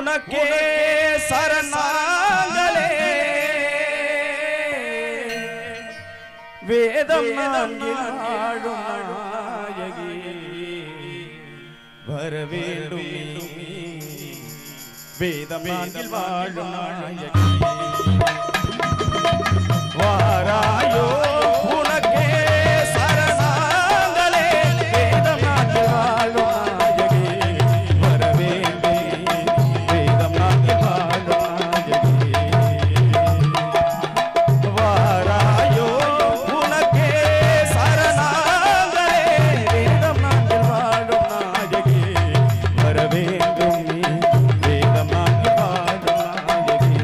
உனக்கே சரணாங்களே வேதம் நான்கில் ஆடும் நாயகி வர வேண்டும் நீ. வேதம் நான்கில் வாழும் நாயகி வாராயோ உனக்கே சரணாங்களே வேதம் நாட்டில் வாழும் நாயகி வர வேண்டும் வேதம் நாட்டில் வாழும் நாயகி வாராயோ உனக்கே சரணாங்களே வேதம் நாட்டில் வாழும் நாயகி வர வேண்டும் நீ வேதம் நாட்டில் வாழும் நாயகி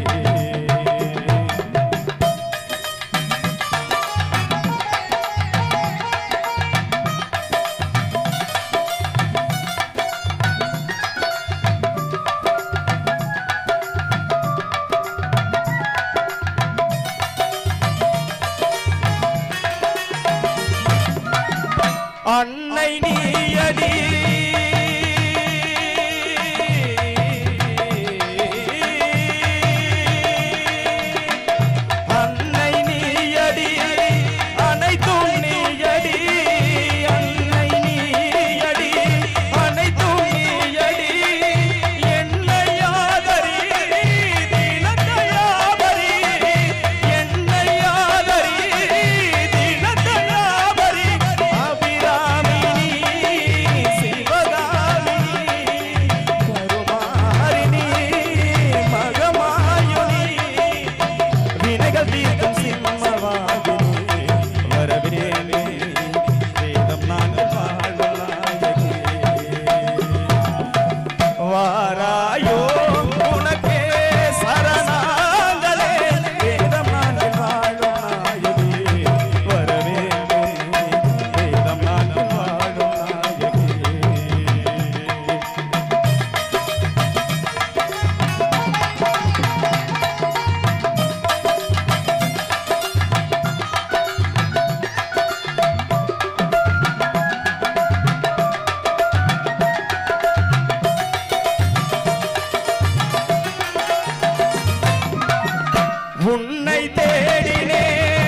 அன்னை நீயடி அன்னை நீயடி அனைத்தும் நீயடி அன்னை நீயடி அனைத்தும் நீயடி என்னையாதரி தினத்தையாவரி என்னையாதரி தினத்தையாவரி அபிராமினி சிவகாமினி கருமாரிணி மகமாயுனி வினைகள் தீர்க்கும் சிம்மவாகினி வரவிரேனே வேதம் நாங்கள் பாடலாயகி வாராயோ உனக்கே சரணாங்களே வேதம் நாங்கள் வாழும் நாயகி வரவேண்டே வேதம் நாங்கள் வாழும் நாயகி உன்னை தேடினே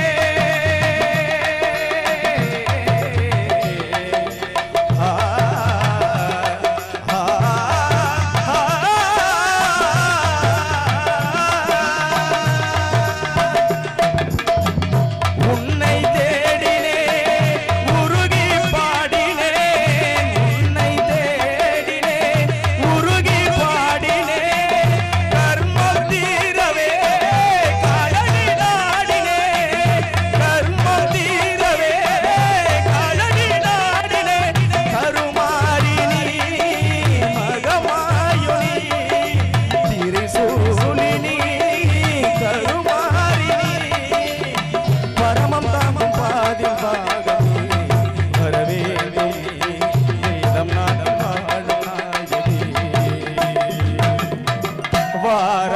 ஆ, ஆ, உன்னை தேடினே உருகி பாடினே உன்னை தேடினே உருகி பாடினே கர்மம் தீரவே கழனி நாடினே கர்மம் தீரவே கழனி நாடினே கருமாரினி மகமாயுனி திரிசூலினி கருமாரினி பரமம் தாமம் பாதில் பாகமே வரவேண்டே வேதம் நாதம் வாழும் நாயகி வார